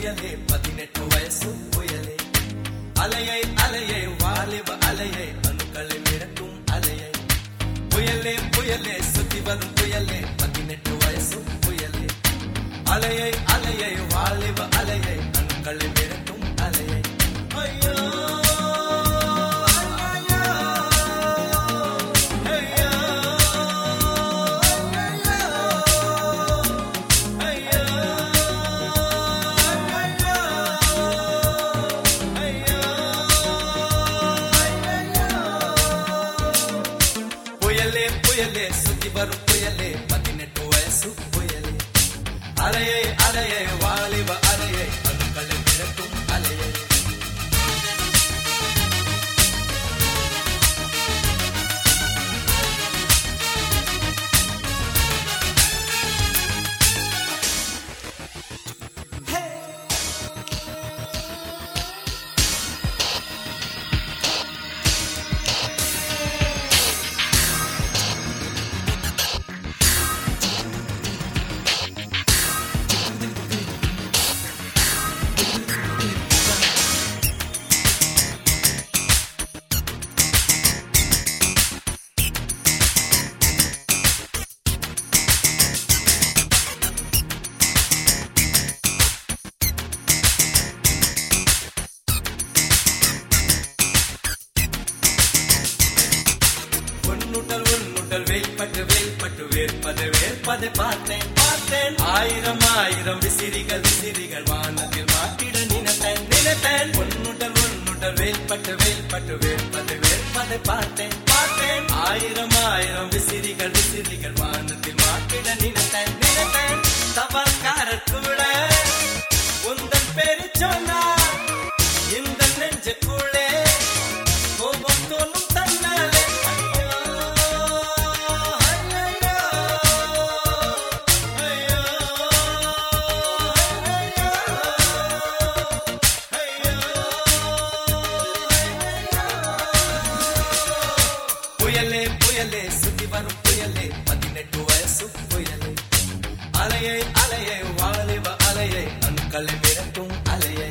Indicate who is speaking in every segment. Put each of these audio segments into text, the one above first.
Speaker 1: புயலே பதினெட்டு வயசு புயலே அலையை அலையை வாலிப அலையை அணுக்களை மிரட்டும் அலையை புயலே புயலே சுத்தி வரும் புயலே பதினெட்டு வயசு புயலே அலையை அலையை வாலிப அலையை அணுக்களை மிரட்டும் அலையை ஐயோ ஐயோ, ஐயோ, ஐயோ, புயலே புயலே சுத்தி வரும் புயலே பதினெட்டு வயசு புயலே அலையை அலையை வாலிப அலையை அணுக்களை மிரட்டும் அலையை பொன்னுடல் உன்னுடல் வேல்பட்டு வேல்பட்டு வேர்ப்பது வேர்ப்பதை பார்த்தேன் பார்த்தேன் ஆயிரம் ஆயிரம் விசிறிகள் விசிறிகள் வானத்தில் மாட்டிட நினைத்தேன் நினைத்தேன் பொன்னுடல் உன்னுடல் வேல்பட்டு வேல்பட்டு வேர்ப்பது வேர்ப்பதை பார்த்தேன் பார்த்தேன் ஆயிரம் ஆயிரம் விசிறிகள் விசிறிகள் வானத்தில் மாட்டிட நினைத்தேன் நினைத்தேன் தபால்காரர் கூட உந்தன் பேரு சொன்னார் இந்த நெஞ்சுக்குள்ளே கோபம் தோணும் தன்னாலே ஐயோ, ஐயையோ, ஐயோ, ஐயோ, புயலே புயலே சுத்தி வரும் புயலே பதினெட்டு வயசு புயலே அலையை அலையை வாலிப அலையை அணுக்களை மிரட்டும் அலையை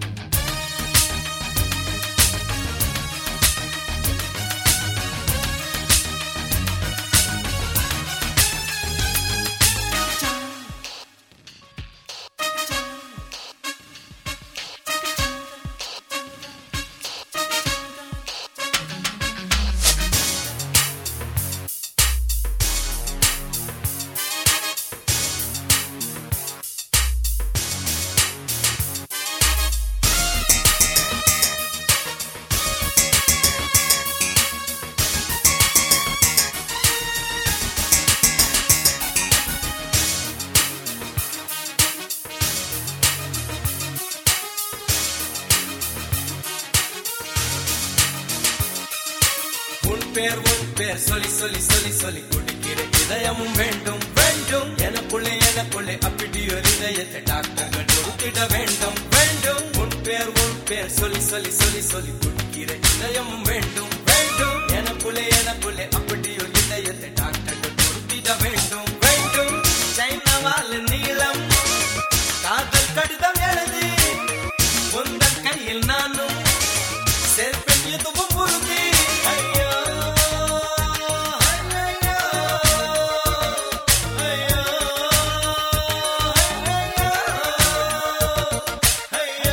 Speaker 1: உன் பேர் உன் பேர் சொல்லி சொல்லி சொல்லி சொல்லி குடிக்கிற இதயமும் வேண்டும் வேண்டும் எனக்குள்ளே எனக்குள்ளே அப்படி ஒரு இதயத்தை டாக்டர்கள் கொடுத்திட வேண்டும் வேண்டும் உன் பேர் உன் பேர் சொல்லி சொல்லி சொல்லி சொல்லி குடிக்கிற இதயமும் வேண்டும் வேண்டும் எனக்குள்ளே எனக்குள்ளே அப்படி ஒரு இதயத்தை டாக்டர்கள் கொடுத்திட வேண்டும் வேண்டும் சைனவால் நீளம் காதல் கடிதம் எழுதி உந்தன் கையில் நானும் சேர்ப்பேன் எதுவும் உறுதி ஐயோ ஐயையோ, ஐயோ, ஐயோ,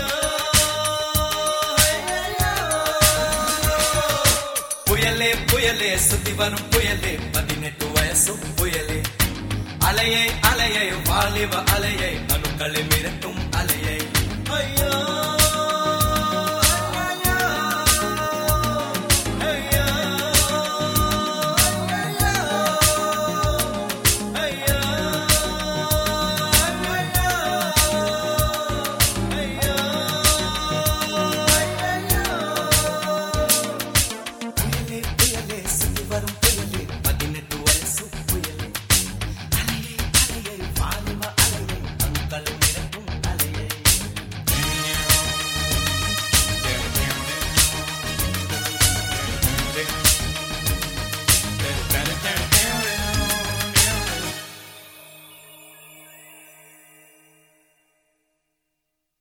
Speaker 1: ஐயையோ. புயலே புயலே சுத்தி வரும் புயலே பதினெட்டு வயசு புயலே அலையை அலையை வாலிப அலையை அணுக்களை மிரட்டும் அலையை ஐயோ